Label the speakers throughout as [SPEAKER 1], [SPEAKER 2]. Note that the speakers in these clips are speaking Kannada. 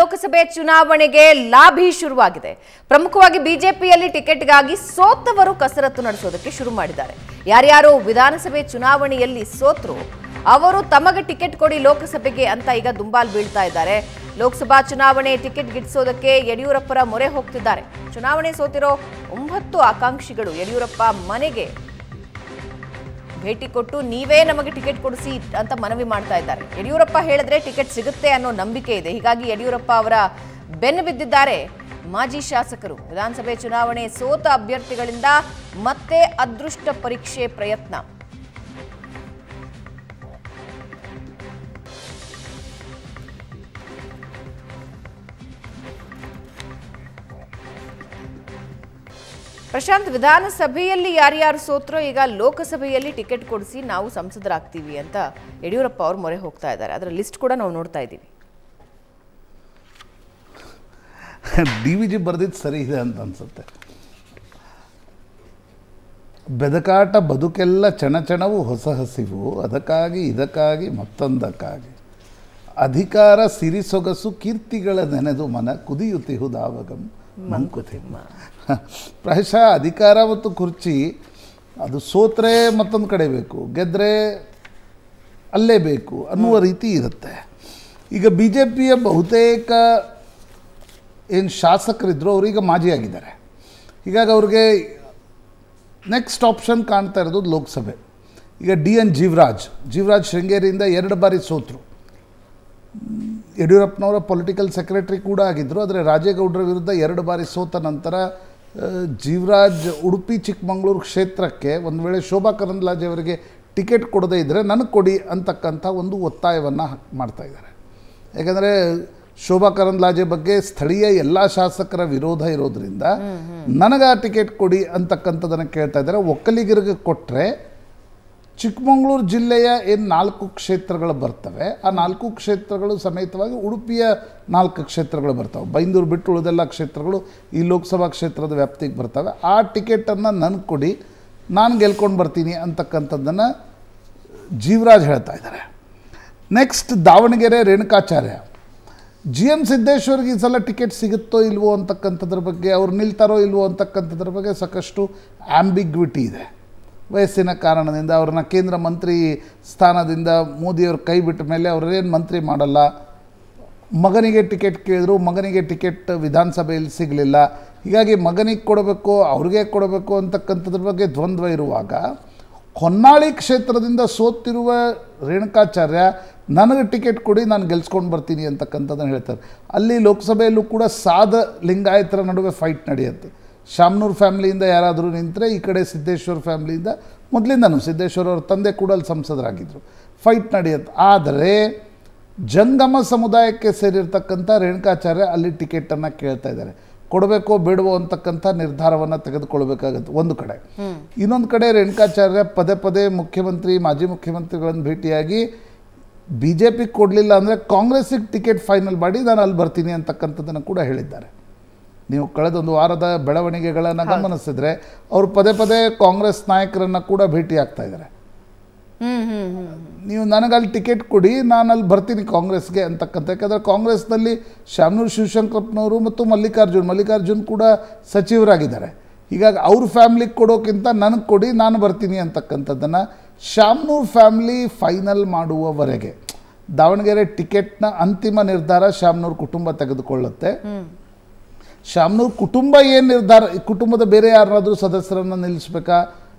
[SPEAKER 1] ಲೋಕಸಭೆ ಚುನಾವಣೆಗೆ ಲಾಭಿ ಶುರುವಾಗಿದೆ ಪ್ರಮುಖವಾಗಿ ಬಿಜೆಪಿಯಲ್ಲಿ ಟಿಕೆಟ್ಗಾಗಿ ಸೋತವರು ಕಸರತ್ತು ನಡೆಸೋದಕ್ಕೆ ಶುರು ಮಾಡಿದ್ದಾರೆ ಯಾರ್ಯಾರು ವಿಧಾನಸಭೆ ಚುನಾವಣೆಯಲ್ಲಿ ಸೋತರು ಅವರು ತಮಗೆ ಟಿಕೆಟ್ ಕೊಡಿ ಲೋಕಸಭೆಗೆ ಅಂತ ಈಗ ದುಂಬಾಲ್ ಬೀಳ್ತಾ ಇದ್ದಾರೆ ಲೋಕಸಭಾ ಚುನಾವಣೆ ಟಿಕೆಟ್ ಗಿಟ್ಟಿಸೋದಕ್ಕೆ ಯಡಿಯೂರಪ್ಪರ ಮೊರೆ ಹೋಗ್ತಿದ್ದಾರೆ ಚುನಾವಣೆ ಸೋತಿರೋ ಒಂಬತ್ತು ಆಕಾಂಕ್ಷಿಗಳು ಯಡಿಯೂರಪ್ಪ ಮನೆಗೆ ಭೇಟಿ ಕೊಟ್ಟು ನೀವೇ ನಮಗೆ ಟಿಕೆಟ್ ಕೊಡಿಸಿ ಅಂತ ಮನವಿ ಮಾಡ್ತಾ ಇದ್ದಾರೆ ಯಡಿಯೂರಪ್ಪ ಹೇಳಿದ್ರೆ ಟಿಕೆಟ್ ಸಿಗುತ್ತೆ ಅನ್ನೋ ನಂಬಿಕೆ ಇದೆ ಹೀಗಾಗಿ ಯಡಿಯೂರಪ್ಪ ಅವರ ಬೆನ್ನು ಬಿದ್ದಿದ್ದಾರೆ ಮಾಜಿ ಶಾಸಕರು ವಿಧಾನಸಭೆ ಚುನಾವಣೆ ಸೋತ ಅಭ್ಯರ್ಥಿಗಳಿಂದ ಮತ್ತೆ ಅದೃಷ್ಟ ಪರೀಕ್ಷೆ ಪ್ರಯತ್ನ ಪ್ರಶಾಂತ್ ವಿಧಾನಸಭೆಯಲ್ಲಿ ಯಾರ್ಯಾರು ಸೋತ್ರೋ ಈಗ ಲೋಕಸಭೆಯಲ್ಲಿ ಟಿಕೆಟ್ ಕೊಡಿಸಿ ನಾವು ಸಂಸದರಾಗ್ತೀವಿ ಅಂತ ಯಡಿಯೂರಪ್ಪ ಅವರು ಮೊರೆ ಹೋಗ್ತಾ ಇದ್ದಾರೆ ಅದರ ಲಿಸ್ಟ್ ಕೂಡ ನಾವು ನೋಡ್ತಾ ಇದ್ದೀವಿ
[SPEAKER 2] ಡಿ ವಿ ಜಿ ಬರೆದಿದ್ದು ಸರಿ ಇದೆ ಅಂತ ಅನಿಸುತ್ತೆ ಬೆದಕಾಟ ಬದುಕೆಲ್ಲ ಚಣಚಣವು ಹೊಸ ಹಸಿವು ಅದಕ್ಕಾಗಿ ಇದಕ್ಕಾಗಿ ಮತ್ತೊಂದಕ್ಕಾಗಿ ಅಧಿಕಾರ ಸಿರಿಸೊಗಸು ಕೀರ್ತಿಗಳ ನೆನೆದು ಮನ ಕುದಿಯುತ್ತಿಹುದಾವಗಂ ಮಂಕುತಿಮ್ಮ ಪ್ರಾಯಶಃ ಅಧಿಕಾರ ಮತ್ತು ಕುರ್ಚಿ ಅದು ಸೋತ್ರೆ ಮತ್ತೊಂದು ಕಡೆ ಬೇಕು ಗೆದ್ದರೆ ಅಲ್ಲೇ ಬೇಕು ಅನ್ನುವ ರೀತಿ ಇರುತ್ತೆ ಈಗ ಬಿ ಜೆ ಪಿಯ ಬಹುತೇಕ ಏನು ಶಾಸಕರಿದ್ದರು ಅವರೀಗ ಮಾಜಿ ಆಗಿದ್ದಾರೆ ಹೀಗಾಗಿ ಅವ್ರಿಗೆ ನೆಕ್ಸ್ಟ್ ಆಪ್ಷನ್ ಕಾಣ್ತಾ ಇರೋದು ಲೋಕಸಭೆ ಈಗ ಡಿ ಎನ್ ಜೀವರಾಜ್ ಜೀವರಾಜ್ ಶೃಂಗೇರಿಯಿಂದ ಎರಡು ಬಾರಿ ಸೋತರು ಯಡಿಯೂರಪ್ಪನವರ ಪೊಲಿಟಿಕಲ್ ಸೆಕ್ರೆಟರಿ ಕೂಡ ಆಗಿದ್ದರು ಆದರೆ ರಾಜೇಗೌಡರ ವಿರುದ್ಧ ಎರಡು ಬಾರಿ ಸೋತ ನಂತರ ಆ, ಜೀವರಾಜ್ ಉಡುಪಿ ಚಿಕ್ಕಮಗಳೂರು ಕ್ಷೇತ್ರಕ್ಕೆ ಒಂದು ವೇಳೆ ಶೋಭಾ ಕರಂದ್ಲಾಜೆ ಅವರಿಗೆ ಟಿಕೆಟ್ ಕೊಡದೇ ಇದ್ದರೆ ನನಗೆ ಕೊಡಿ ಅಂತಕ್ಕಂಥ ಒಂದು ಒತ್ತಾಯವನ್ನು ಮಾಡ್ತಾ ಇದ್ದಾರೆ ಯಾಕಂದರೆ ಶೋಭಾ ಕರಂದ್ಲಾಜೆ ಬಗ್ಗೆ ಸ್ಥಳೀಯ ಎಲ್ಲ ಶಾಸಕರ ವಿರೋಧ ಇರೋದ್ರಿಂದ ನನಗೆ ಆ ಟಿಕೆಟ್ ಕೊಡಿ ಅಂತಕ್ಕಂಥದ್ದನ್ನು ಕೇಳ್ತಾ ಇದ್ದಾರೆ ಒಕ್ಕಲಿಗರಿಗೆ ಕೊಟ್ಟರೆ ಚಿಕ್ಕಮಗಳೂರು ಜಿಲ್ಲೆಯ ಏನು ನಾಲ್ಕು ಕ್ಷೇತ್ರಗಳು ಬರ್ತವೆ ಆ ನಾಲ್ಕು ಕ್ಷೇತ್ರಗಳು ಸಮೇತವಾಗಿ ಉಡುಪಿಯ ನಾಲ್ಕು ಕ್ಷೇತ್ರಗಳು ಬರ್ತವೆ ಬೈಂದೂರು ಬಿಟ್ಟು ಉಳಿದೆಲ್ಲ ಕ್ಷೇತ್ರಗಳು ಈ ಲೋಕಸಭಾ ಕ್ಷೇತ್ರದ ವ್ಯಾಪ್ತಿಗೆ ಬರ್ತವೆ ಆ ಟಿಕೆಟನ್ನು ನನಗೆ ಕೊಡಿ ನಾನು ಗೆಲ್ಕೊಂಡು ಬರ್ತೀನಿ ಅಂತಕ್ಕಂಥದ್ದನ್ನು ಜೀವರಾಜ್ ಹೇಳ್ತಾ ಇದ್ದಾರೆ next Davanagere Renukacharya G M ಸಿದ್ದೇಶ್ವರ್ಗೆ ಈ ಸಲ ಟಿಕೆಟ್ ಸಿಗುತ್ತೋ ಇಲ್ವೋ ಅಂತಕ್ಕಂಥದ್ರ ಬಗ್ಗೆ ಅವ್ರು ನಿಲ್ತಾರೋ ಇಲ್ವೋ ಅಂತಕ್ಕಂಥದ್ರ ಬಗ್ಗೆ ಸಾಕಷ್ಟು ಆಂಬಿಗ್ವಿಟಿ ಇದೆ ವಯಸ್ಸಿನ ಕಾರಣದಿಂದ ಅವ್ರನ್ನ ಕೇಂದ್ರ ಮಂತ್ರಿ ಸ್ಥಾನದಿಂದ ಮೋದಿಯವ್ರ ಕೈ ಬಿಟ್ಟ ಮೇಲೆ ಅವ್ರೇನು ಮಂತ್ರಿ ಮಾಡಲ್ಲ ಮಗನಿಗೆ ಟಿಕೆಟ್ ಕೇಳಿದ್ರು ಮಗನಿಗೆ ಟಿಕೆಟ್ ವಿಧಾನಸಭೆಯಲ್ಲಿ ಸಿಗಲಿಲ್ಲ ಹೀಗಾಗಿ ಮಗನಿಗೆ ಕೊಡಬೇಕು ಅವ್ರಿಗೆ ಕೊಡಬೇಕು ಅಂತಕ್ಕಂಥದ್ರ ಬಗ್ಗೆ ದ್ವಂದ್ವ ಇರುವಾಗ ಹೊನ್ನಾಳಿ ಕ್ಷೇತ್ರದಿಂದ ಸೋತಿರುವ ರೇಣುಕಾಚಾರ್ಯ ನನಗೆ ಟಿಕೆಟ್ ಕೊಡಿ ನಾನು ಗೆಲ್ಸ್ಕೊಂಡು ಬರ್ತೀನಿ ಅಂತಕ್ಕಂಥದ್ದನ್ನು ಹೇಳ್ತಾರೆ ಅಲ್ಲಿ ಲೋಕಸಭೆಯಲ್ಲೂ ಕೂಡ ಸಾದ ಲಿಂಗಾಯತರ ನಡುವೆ ಫೈಟ್ ನಡೆಯುತ್ತೆ ಶಾಮ್ನೂರ್ ಫ್ಯಾಮ್ಲಿಯಿಂದ ಯಾರಾದರೂ ನಿಂತರೆ ಈ ಕಡೆ ಸಿದ್ದೇಶ್ವರ್ ಫ್ಯಾಮ್ಲಿಯಿಂದ ಮೊದಲಿಂದನೂ ಸಿದ್ದೇಶ್ವರ್ ಅವ್ರ ತಂದೆ ಕೂಡ ಅಲ್ಲಿ ಸಂಸದರಾಗಿದ್ದರು ಫೈಟ್ ನಡೆಯುತ್ತೆ ಆದರೆ ಜಂಗಮ ಸಮುದಾಯಕ್ಕೆ ಸೇರಿರ್ತಕ್ಕಂಥ ರೇಣುಕಾಚಾರ್ಯ ಅಲ್ಲಿ ಟಿಕೆಟನ್ನು ಕೇಳ್ತಾ ಇದ್ದಾರೆ ಕೊಡಬೇಕೋ ಬೇಡವೋ ಅಂತಕ್ಕಂಥ ನಿರ್ಧಾರವನ್ನು ತೆಗೆದುಕೊಳ್ಬೇಕಾಗತ್ತೆ ಒಂದು ಕಡೆ ಇನ್ನೊಂದು ಕಡೆ ರೇಣುಕಾಚಾರ್ಯ ಪದೇ ಪದೇ ಮುಖ್ಯಮಂತ್ರಿ ಮಾಜಿ ಮುಖ್ಯಮಂತ್ರಿಗಳನ್ನು ಭೇಟಿಯಾಗಿ ಬಿ ಜೆ ಪಿ ಕೊಡಲಿಲ್ಲ ಅಂದರೆ ಕಾಂಗ್ರೆಸ್ಸಿಗೆ ಟಿಕೆಟ್ ಫೈನಲ್ ಮಾಡಿ ನಾನು ಅಲ್ಲಿ ಬರ್ತೀನಿ ಅಂತಕ್ಕಂಥದ್ದನ್ನು ಕೂಡ ಹೇಳಿದ್ದಾರೆ ನೀವು ಕಳೆದ ಒಂದು ವಾರದ ಬೆಳವಣಿಗೆಗಳನ್ನು ಗಮನಿಸಿದ್ರೆ ಅವರು ಪದೇ ಪದೇ ಕಾಂಗ್ರೆಸ್ ನಾಯಕರನ್ನು ಕೂಡ ಭೇಟಿ ಆಗ್ತಾ ಇದ್ದಾರೆ
[SPEAKER 1] ಹ್ಮ್ ಹ್ಮ್ ಹ್ಮ್
[SPEAKER 2] ನೀವು ನನಗೆ ಅಲ್ಲಿ ಟಿಕೆಟ್ ಕೊಡಿ ನಾನು ಅಲ್ಲಿ ಬರ್ತೀನಿ ಕಾಂಗ್ರೆಸ್ಗೆ ಅಂತಕ್ಕಂಥ ಯಾಕಂದರೆ ಕಾಂಗ್ರೆಸ್ನಲ್ಲಿ ಶಾಮನೂರು ಶಿವಶಂಕರಪ್ಪನವರು ಮತ್ತು ಮಲ್ಲಿಕಾರ್ಜುನ್ ಮಲ್ಲಿಕಾರ್ಜುನ್ ಕೂಡ ಸಚಿವರಾಗಿದ್ದಾರೆ ಹೀಗಾಗಿ ಅವ್ರ ಫ್ಯಾಮ್ಲಿಗೆ ಕೊಡೋಕ್ಕಿಂತ ನನಗೆ ಕೊಡಿ ನಾನು ಬರ್ತೀನಿ ಅಂತಕ್ಕಂಥದ್ದನ್ನು ಶಾಮನೂರ್ ಫ್ಯಾಮ್ಲಿ ಫೈನಲ್ ಮಾಡುವವರೆಗೆ ದಾವಣಗೆರೆ ಟಿಕೆಟ್ನ ಅಂತಿಮ ನಿರ್ಧಾರ ಶಾಮನೂರ್ ಕುಟುಂಬ ತೆಗೆದುಕೊಳ್ಳುತ್ತೆ ಶಾಮನೂರ್ ಕುಟುಂಬ ಏನು ನಿರ್ಧಾರ ಈ ಕುಟುಂಬದ ಬೇರೆ ಯಾರಾದರೂ ಸದಸ್ಯರನ್ನು ನಿಲ್ಲಿಸ್ಬೇಕಾ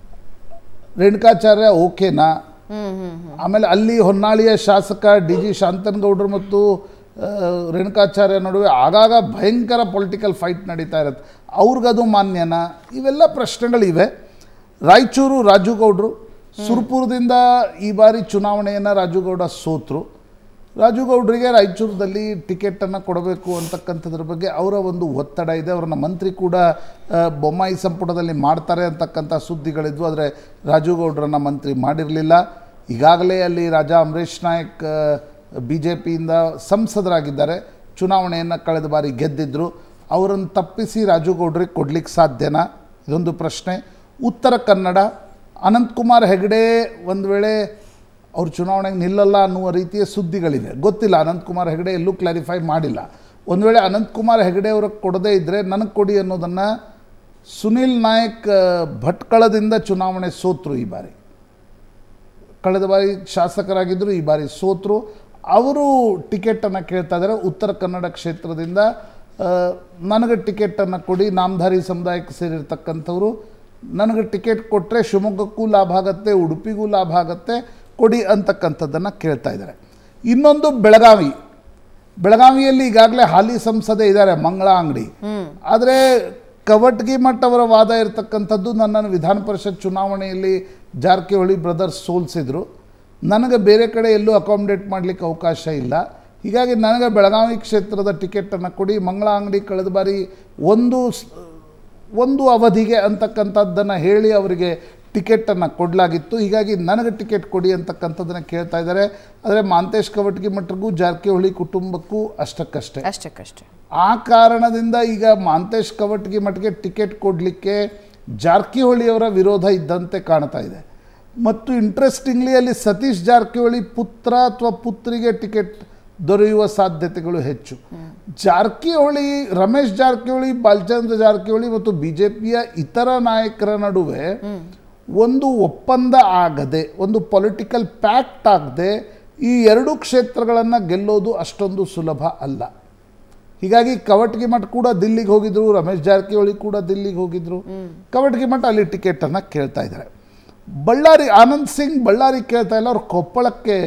[SPEAKER 2] ರೇಣುಕಾಚಾರ್ಯ ಓಕೆನಾ
[SPEAKER 1] ಹ್ಮ್ ಹ್ಮ್ ಹ್ಮ್
[SPEAKER 2] ಆಮೇಲೆ ಅಲ್ಲಿ ಹೊನ್ನಾಳಿಯ ಶಾಸಕ ಡಿ ಜಿ ಶಾಂತನಗೌಡರು ಮತ್ತು ಆ, ರೇಣುಕಾಚಾರ್ಯ ನಡುವೆ ಆಗಾಗ ಭಯಂಕರ ಪೊಲಿಟಿಕಲ್ ಫೈಟ್ ನಡೀತಾ ಇರುತ್ತೆ ಅವ್ರಿಗದು ಮಾನ್ಯನಾ ಇವೆಲ್ಲ ಪ್ರಶ್ನೆಗಳಿವೆ ರಾಯಚೂರು ರಾಜುಗೌಡರು ಸುರ್ಪುರದಿಂದ ಈ ಬಾರಿ ಚುನಾವಣೆಯನ್ನು ರಾಜುಗೌಡ ಸೋತರು ರಾಜುಗೌಡರಿಗೆ ರಾಯಚೂರದಲ್ಲಿ ಟಿಕೆಟನ್ನು ಕೊಡಬೇಕು ಅಂತಕ್ಕಂಥದ್ರ ಬಗ್ಗೆ ಅವರ ಒಂದು ಒತ್ತಡ ಇದೆ ಅವ್ರನ್ನ ಮಂತ್ರಿ ಕೂಡ ಆ, ಬೊಮ್ಮಾಯಿ ಸಂಪುಟದಲ್ಲಿ ಮಾಡ್ತಾರೆ ಅಂತಕ್ಕಂಥ ಸುದ್ದಿಗಳಿದ್ವು ಆದರೆ ರಾಜುಗೌಡರನ್ನ ಮಂತ್ರಿ ಮಾಡಿರಲಿಲ್ಲ ಈಗಾಗಲೇ ಅಲ್ಲಿ ರಾಜಾ ಅಮರೇಶ್ ನಾಯಕ್ ಬಿ ಜೆ ಪಿಯಿಂದ ಸಂಸದರಾಗಿದ್ದಾರೆ ಚುನಾವಣೆಯನ್ನು ಕಳೆದ ಬಾರಿ ಗೆದ್ದಿದ್ದರು ಅವರನ್ನು ತಪ್ಪಿಸಿ ರಾಜುಗೌಡರಿಗೆ ಕೊಡ್ಲಿಕ್ಕೆ ಸಾಧ್ಯನಾ ಇದೊಂದು ಪ್ರಶ್ನೆ ಉತ್ತರ ಕನ್ನಡ ಅನಂತಕುಮಾರ್ ಹೆಗಡೆ ಒಂದು ವೇಳೆ ಅವ್ರು ಚುನಾವಣೆಗೆ ನಿಲ್ಲಲ್ಲ ಅನ್ನುವ ರೀತಿಯ ಸುದ್ದಿಗಳಿವೆ ಗೊತ್ತಿಲ್ಲ ಅನಂತಕುಮಾರ್ ಹೆಗಡೆ ಎಲ್ಲೂ ಕ್ಲಾರಿಫೈ ಮಾಡಿಲ್ಲ ಒಂದು ವೇಳೆ ಅನಂತಕುಮಾರ್ ಹೆಗಡೆ ಅವ್ರಿಗೆ ಕೊಡದೇ ಇದ್ದರೆ ನನಗೆ ಕೊಡಿ ಅನ್ನೋದನ್ನು ಸುನಿಲ್ ನಾಯಕ್ ಆ, ಭಟ್ಕಳದಿಂದ ಚುನಾವಣೆ ಸೋತರು ಈ ಬಾರಿ ಕಳೆದ ಬಾರಿ ಶಾಸಕರಾಗಿದ್ದರು ಈ ಬಾರಿ ಸೋತರು ಅವರು ಟಿಕೆಟನ್ನು ಕೇಳ್ತಾ ಇದ್ದಾರೆ ಉತ್ತರ ಕನ್ನಡ ಕ್ಷೇತ್ರದಿಂದ ಆ, ನನಗೆ ಟಿಕೆಟನ್ನು ಕೊಡಿ ನಾಮಧಾರಿ ಸಮುದಾಯಕ್ಕೆ ಸೇರಿರ್ತಕ್ಕಂಥವ್ರು ನನಗೆ ಟಿಕೆಟ್ ಕೊಟ್ಟರೆ ಶಿವಮೊಗ್ಗಕ್ಕೂ ಲಾಭ ಆಗುತ್ತೆ ಉಡುಪಿಗೂ ಲಾಭ ಆಗುತ್ತೆ ಕೊಡಿ ಅಂತಕ್ಕಂಥದ್ದನ್ನು ಕೇಳ್ತಾ ಇದ್ದಾರೆ ಇನ್ನೊಂದು ಬೆಳಗಾವಿ ಬೆಳಗಾವಿಯಲ್ಲಿ ಈಗಾಗಲೇ ಹಾಲಿ ಸಂಸದೆ ಇದ್ದಾರೆ ಮಂಗಳ ಅಂಗಡಿ ಆದರೆ ಕವಟ್ಗಿ ಮಠ್ ಅವರ ವಾದ ಇರತಕ್ಕಂಥದ್ದು ನನ್ನನ್ನು ವಿಧಾನ ಪರಿಷತ್ ಚುನಾವಣೆಯಲ್ಲಿ ಜಾರಕಿಹೊಳಿ ಬ್ರದರ್ಸ್ ಸೋಲಿಸಿದ್ರು ನನಗೆ ಬೇರೆ ಕಡೆ ಎಲ್ಲೂ ಅಕಾಮಿಡೇಟ್ ಮಾಡಲಿಕ್ಕೆ ಅವಕಾಶ ಇಲ್ಲ ಹೀಗಾಗಿ ನನಗೆ ಬೆಳಗಾವಿ ಕ್ಷೇತ್ರದ ಟಿಕೆಟನ್ನು ಕೊಡಿ ಮಂಗಳ ಅಂಗಡಿ ಕಳೆದ ಬಾರಿ ಒಂದು ಸ್- ಒಂದು ಅವಧಿಗೆ ಅಂತಕ್ಕಂಥದ್ದನ್ನು ಹೇಳಿ ಅವರಿಗೆ ಟಿಕೆಟನ್ನು ಕೊಡಲಾಗಿತ್ತು ಹೀಗಾಗಿ ನನಗೆ ಟಿಕೆಟ್ ಕೊಡಿ ಅಂತಕ್ಕಂಥದ್ದನ್ನು ಕೇಳ್ತಾ ಇದ್ದಾರೆ ಆದರೆ ಮಾಂತೇಶ್ ಕವಟ್ಗಿ ಮಠರಿಗೂ ಜಾರಕಿಹೊಳಿ ಕುಟುಂಬಕ್ಕೂ ಅಷ್ಟಕ್ಕಷ್ಟೇ
[SPEAKER 1] ಅಷ್ಟಕ್ಕಷ್ಟೇ
[SPEAKER 2] ಆ ಕಾರಣದಿಂದ ಈಗ ಮಾಂತೇಶ್ ಕವಟ್ಗಿ ಮಠಕ್ಕೆ ಟಿಕೆಟ್ ಕೊಡಲಿಕ್ಕೆ ಜಾರಕಿಹೊಳಿಯವರ ವಿರೋಧ ಇದ್ದಂತೆ ಕಾಣ್ತಾ ಇದೆ ಮತ್ತು ಇಂಟ್ರೆಸ್ಟಿಂಗ್ಲಿ ಅಲ್ಲಿ ಸತೀಶ್ ಜಾರಕಿಹೊಳಿ ಪುತ್ರ ಅಥವಾ ಪುತ್ರಿಗೆ ಟಿಕೆಟ್ ದೊರೆಯುವ ಸಾಧ್ಯತೆಗಳು ಹೆಚ್ಚು ಜಾರಕಿಹೊಳಿ ರಮೇಶ್ ಜಾರಕಿಹೊಳಿ ಬಾಲಚಂದ್ರ ಜಾರಕಿಹೊಳಿ ಮತ್ತು ಬಿ ಜೆ ಪಿಯ ಇತರ ನಾಯಕರ ನಡುವೆ ಒಂದು ಒಪ್ಪಂದ ಆಗದೆ ಒಂದು ಪೊಲಿಟಿಕಲ್ ಪ್ಯಾಕ್ಟ್ ಆಗದೆ ಈ ಎರಡು ಕ್ಷೇತ್ರಗಳನ್ನು ಗೆಲ್ಲೋದು ಅಷ್ಟೊಂದು ಸುಲಭ ಅಲ್ಲ ಹೀಗಾಗಿ ಕವಟ್ಗಿ ಮಠ್ ಕೂಡ ದಿಲ್ಲಿಗೆ ಹೋಗಿದ್ರು ರಮೇಶ್ ಜಾರಕಿಹೊಳಿ ಕೂಡ ದಿಲ್ಲಿಗೆ ಹೋಗಿದ್ರು ಕವಟ್ಗಿ ಮಠ ಅಲ್ಲಿ ಟಿಕೆಟನ್ನು ಕೇಳ್ತಾ ಇದ್ದಾರೆ ಬಳ್ಳಾರಿ ಆನಂದ್ ಸಿಂಗ್ ಬಳ್ಳಾರಿ ಕೇಳ್ತಾ ಇಲ್ಲ ಅವ್ರು ಕೊಪ್ಪಳಕ್ಕೆ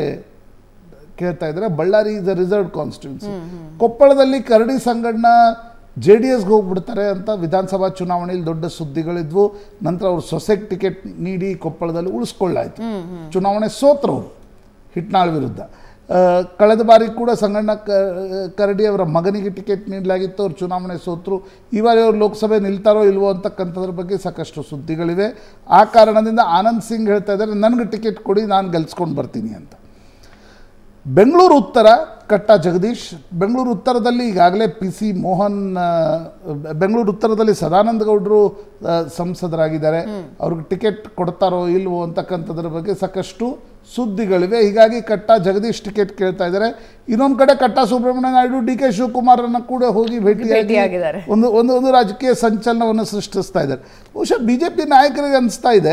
[SPEAKER 2] ಕೇಳ್ತಾ ಇದ್ದಾರೆ Ballari is a reserve constituency ಕೊಪ್ಪಳದಲ್ಲಿ ಕರಡಿ ಸಂಗಣ್ಣ ಜೆ ಡಿ ಎಸ್ಗೆ ಹೋಗ್ಬಿಡ್ತಾರೆ ಅಂತ ವಿಧಾನಸಭಾ ಚುನಾವಣೆಯಲ್ಲಿ ದೊಡ್ಡ ಸುದ್ದಿಗಳಿದ್ವು ನಂತರ ಅವರು ಸೊಸೆಗೆ ಟಿಕೆಟ್ ನೀಡಿ ಕೊಪ್ಪಳದಲ್ಲಿ ಉಳಿಸ್ಕೊಳ್ಳಾಯ್ತು ಚುನಾವಣೆ ಸೋತರು ಅವರು ಹಿಟ್ನಾಳ್ ವಿರುದ್ಧ ಆ, ಕಳೆದ ಬಾರಿ ಕೂಡ ಸಂಗಣ್ಣ ಕ ಕರಡಿ ಅವರ ಮಗನಿಗೆ ಟಿಕೆಟ್ ನೀಡಲಾಗಿತ್ತು ಅವ್ರು ಚುನಾವಣೆ ಸೋತರು ಈ ಬಾರಿ ಅವರು ಲೋಕಸಭೆ ನಿಲ್ತಾರೋ ಇಲ್ವೋ ಅಂತಕ್ಕಂಥದ್ರ ಬಗ್ಗೆ ಸಾಕಷ್ಟು ಸುದ್ದಿಗಳಿವೆ ಆ ಕಾರಣದಿಂದ ಆನಂದ್ ಸಿಂಗ್ ಹೇಳ್ತಾ ಇದ್ದಾರೆ ನನಗೆ ಟಿಕೆಟ್ ಕೊಡಿ ನಾನು ಗೆಲ್ಸ್ಕೊಂಡು ಬರ್ತೀನಿ ಅಂತ ಬೆಂಗಳೂರು ಉತ್ತರ ಕಟ್ಟ ಜಗದೀಶ್ ಬೆಂಗಳೂರು ಉತ್ತರದಲ್ಲಿ ಈಗಾಗಲೇ ಪಿ ಸಿ ಮೋಹನ್ ಆ, ಬೆಂಗಳೂರು ಉತ್ತರದಲ್ಲಿ ಸದಾನಂದ ಗೌಡರು ಆ, ಸಂಸದರಾಗಿದ್ದಾರೆ ಅವ್ರಿಗೆ ಟಿಕೆಟ್ ಕೊಡ್ತಾರೋ ಇಲ್ವೋ ಅಂತಕ್ಕಂಥದ್ರ ಬಗ್ಗೆ ಸಾಕಷ್ಟು ಸುದ್ದಿಗಳಿವೆ ಹೀಗಾಗಿ ಕಟ್ಟ ಜಗದೀಶ್ ಟಿಕೆಟ್ ಕೇಳ್ತಾ ಇದ್ದಾರೆ ಇನ್ನೊಂದು ಕಡೆ ಕಟ್ಟ ಸುಬ್ರಹ್ಮಣ್ಯ ನಾಯ್ಡು ಡಿ ಕೆ ಶಿವಕುಮಾರನ್ನು ಕೂಡ ಹೋಗಿ ಭೇಟಿಯಾಗಿ
[SPEAKER 1] ಭೇಟಿಯಾಗಿದ್ದಾರೆ.
[SPEAKER 2] ಒಂದು ಒಂದು ಒಂದು ರಾಜಕೀಯ ಸಂಚಲನವನ್ನು ಸೃಷ್ಟಿಸ್ತಾ ಇದ್ದಾರೆ ಬಹುಶಃ ಬಿ ಜೆ ಪಿ ನಾಯಕರಿಗೆ ಅನಿಸ್ತಾ ಇದೆ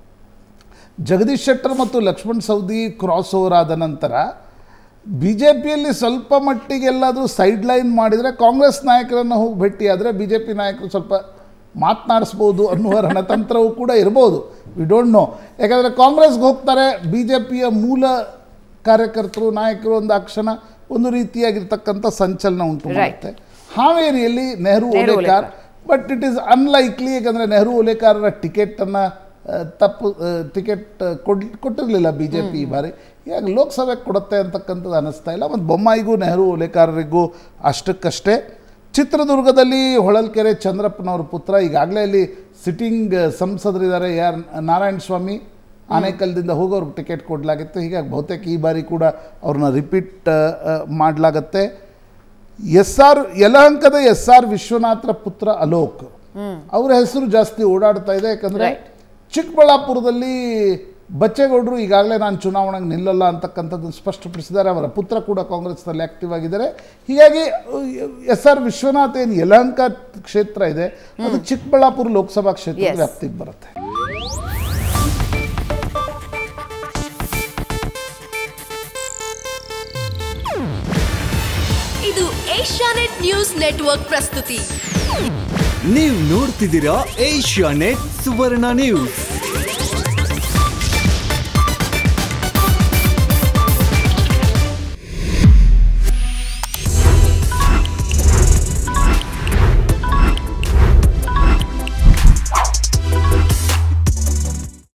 [SPEAKER 2] ಜಗದೀಶ್ ಶೆಟ್ಟರ್ ಮತ್ತು ಲಕ್ಷ್ಮಣ್ ಸವದಿ ಕ್ರಾಸ್ ಓವರ್ ಆದ ನಂತರ ಬಿ ಜೆ ಪಿಯಲ್ಲಿ ಸ್ವಲ್ಪ ಮಟ್ಟಿಗೆ ಎಲ್ಲಾದರೂ ಸೈಡ್ ಲೈನ್ ಮಾಡಿದರೆ ಕಾಂಗ್ರೆಸ್ ನಾಯಕರನ್ನು ಹೋಗಿ ಭೇಟಿಯಾದರೆ ಬಿ ಜೆ ಪಿ ನಾಯಕರು ಸ್ವಲ್ಪ ಮಾತನಾಡಿಸ್ಬೋದು ಅನ್ನುವ ರಣತಂತ್ರವೂ ಕೂಡ ಇರ್ಬೋದು ವಿ ಡೋಂಟ್ ನೋ ಯಾಕಂದರೆ ಕಾಂಗ್ರೆಸ್ಗೆ ಹೋಗ್ತಾರೆ ಬಿ ಜೆ ಪಿಯ ಮೂಲ ಕಾರ್ಯಕರ್ತರು ನಾಯಕರು ಒಂದು ಆ ಕ್ಷಣ ಒಂದು ರೀತಿಯಾಗಿರ್ತಕ್ಕಂಥ ಸಂಚಲನ ಉಂಟು ಮಾಡುತ್ತೆ ಹಾವೇರಿಯಲ್ಲಿ Nehru
[SPEAKER 1] Nehru
[SPEAKER 2] Olekar but it is unlikely ಯಾಕಂದರೆ ನೆಹರು ಓಲೇಕಾರರ ಟಿಕೆಟನ್ನು ತಪ್ಪು ಟಿಕೆಟ್ ಕೊಡ್ ಕೊಟ್ಟಿರಲಿಲ್ಲ ಬಿ ಜೆ ಪಿ ಈ ಬಾರಿ ಈಗ ಲೋಕಸಭೆಗೆ ಕೊಡುತ್ತೆ ಅಂತಕ್ಕಂಥದ್ದು ಅನ್ನಿಸ್ತಾ ಇಲ್ಲ ಮತ್ತು ಬೊಮ್ಮಾಯಿಗೂ ನೆಹರು ಓಲೇಕಾರರಿಗೂ ಅಷ್ಟಕ್ಕಷ್ಟೇ ಚಿತ್ರದುರ್ಗದಲ್ಲಿ ಹೊಳಲ್ಕೆರೆ ಚಂದ್ರಪ್ಪನವ್ರ ಪುತ್ರ ಈಗಾಗಲೇ ಅಲ್ಲಿ ಸಿಟ್ಟಿಂಗ್ ಸಂಸದರಿದ್ದಾರೆ ಯಾರು ನಾರಾಯಣ ಸ್ವಾಮಿ ಆನೇಕಲ್ದಿಂದ ಹೋಗಿ ಅವ್ರಿಗೆ ಟಿಕೆಟ್ ಕೊಡಲಾಗಿತ್ತು ಹೀಗಾಗಿ ಬಹುತೇಕ ಈ ಬಾರಿ ಕೂಡ ಅವ್ರನ್ನ ರಿಪೀಟ್ ಮಾಡಲಾಗತ್ತೆ ಎಸ್ ಆರ್ ಯಲಹಂಕದ ಎಸ್ ಆರ್ ವಿಶ್ವನಾಥರ ಪುತ್ರ ಅಲೋಕ್ ಅವರ ಹೆಸರು ಜಾಸ್ತಿ ಓಡಾಡ್ತಾ ಇದೆ ಯಾಕಂದ್ರೆ
[SPEAKER 1] Right.
[SPEAKER 2] ಚಿಕ್ಕಬಳ್ಳಾಪುರದಲ್ಲಿ ಬಚ್ಚೇಗೌಡರು ಈಗಾಗಲೇ ನಾನು ಚುನಾವಣೆಗೆ ನಿಲ್ಲಲ್ಲ ಅಂತಕ್ಕಂಥದ್ದನ್ನು ಸ್ಪಷ್ಟಪಡಿಸಿದ್ದಾರೆ ಅವರ ಪುತ್ರ ಕೂಡ ಕಾಂಗ್ರೆಸ್ನಲ್ಲಿ ಆಕ್ಟಿವ್ ಆಗಿದ್ದಾರೆ ಹೀಗಾಗಿ ಎಸ್ ಆರ್ ವಿಶ್ವನಾಥ್ ಏನು ಯಲಹಂಕ ಕ್ಷೇತ್ರ ಇದೆ ಅದು ಚಿಕ್ಕಬಳ್ಳಾಪುರ ಲೋಕಸಭಾ ಕ್ಷೇತ್ರದ
[SPEAKER 1] Yes.
[SPEAKER 2] ವ್ಯಾಪ್ತಿಗೆ ಬರುತ್ತೆ
[SPEAKER 3] ಇದು ಏಷ್ಯಾನೆಟ್ ನ್ಯೂಸ್ ನೆಟ್ವರ್ಕ್ ಪ್ರಸ್ತುತಿ
[SPEAKER 4] ನೀವು ನೋಡ್ತಿದ್ದೀರಾ ಏಷ್ಯಾ ನೆಟ್ ಸುವರ್ಣ ನ್ಯೂಸ್